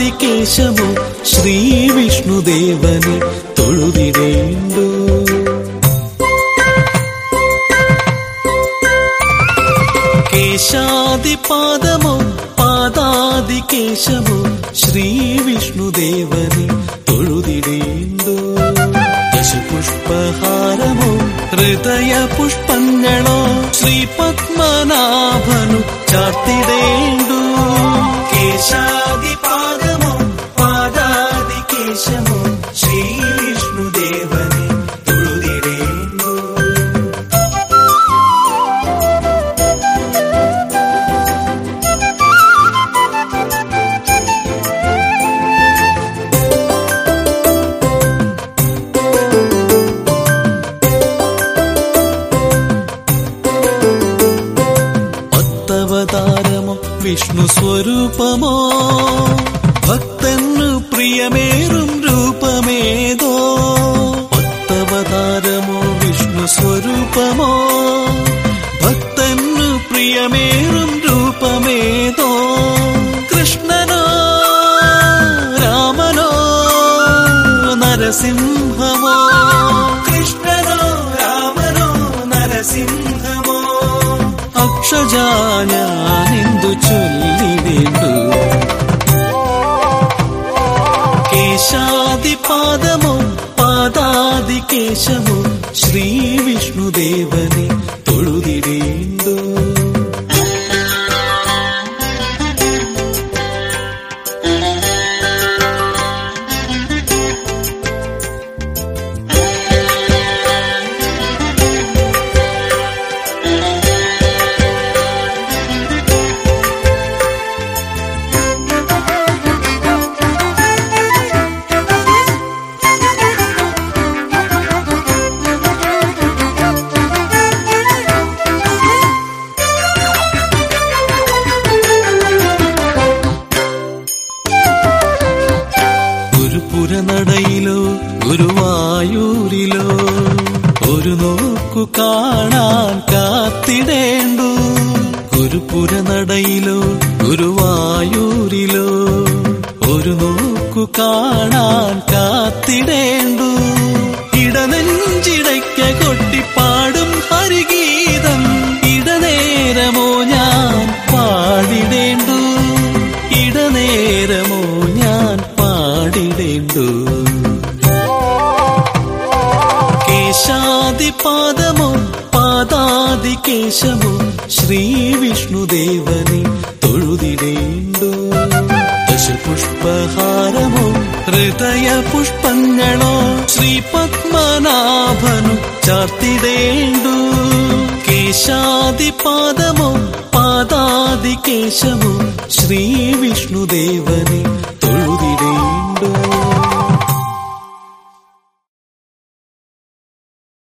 പാദാദികേശമോ ശ്രീ വിഷ്ണുദേവനെ തൊഴുതിടേണ്ടു കേശാദിപാദമോ പാദാദികേശമോ ശ്രീ വിഷ്ണുദേവനെ തൊഴുതിടേണ്ടു ദശപുഷ്പഹാരമോ ഹൃദയ പുഷ്പങ്ങളോ ശ്രീ പത്മനാഭനു ചാർത്തിടേണ്ടു കേശാദിപാദമോ പാദാദികേശമോ ശ്രീ വിഷ്ണുദേവനെ തൊഴുതിടേണ്ടു പത്തവതാരമോ വിഷ്ണു സ്വരൂപമോ ഭക്തന്നു പ്രിയമേറും രൂപമേതോ പത്തവതാരമോ വിഷ്ണു സ്വരൂപമോ ഭക്തന്നു പ്രിയമേറും രൂപമേതോ കൃഷ്ണനോ രാമനോ നരസിംഹമോ കൃഷ്ണനോ രാമനോ നരസിംഹമോ അക്ഷജാനെന്തു ചൊല്ലിടേണ്ടു കേശാദിപാദമോ പാദാദികേശമോ ശ്രീ വിഷ്ണുദേവനെ തൊഴുതിടേണ്ടു ഒരു പുരനടയിലോ ഗുരുവായൂരിലോ ഒരു നോക്കു കാണാൻ കാത്തിടേണ്ടു ഒരു പുരനടയിലോ ഗുരുവായൂരിലോ ഒരു നോക്കു കാണാൻ കാത്തിടേണ്ടു ഇടനെഞ്ചിടയ്ക്ക കൊട്ടിപ്പാടും ഹരിഗീതം ഇടനേരമോ ഞാൻ പാടിടേണ്ടു ഇടനേരമോ ഞാൻ പാടിടേണ്ടു കേശാദിപാദമോ പാദാദികേശമോ ശ്രീ വിഷ്ണുദേവനെ തൊഴുതിടേണ്ടു ദശപുഷ്പഹാരമോ ഹൃദയ പുഷ്പങ്ങളോ ശ്രീ പത്മനാഭനു ചാർത്തിടേണ്ടു കേശാദിപാദമോ പാദാദികേശമോ ശ്രീ വിഷ്ണുദേവനെ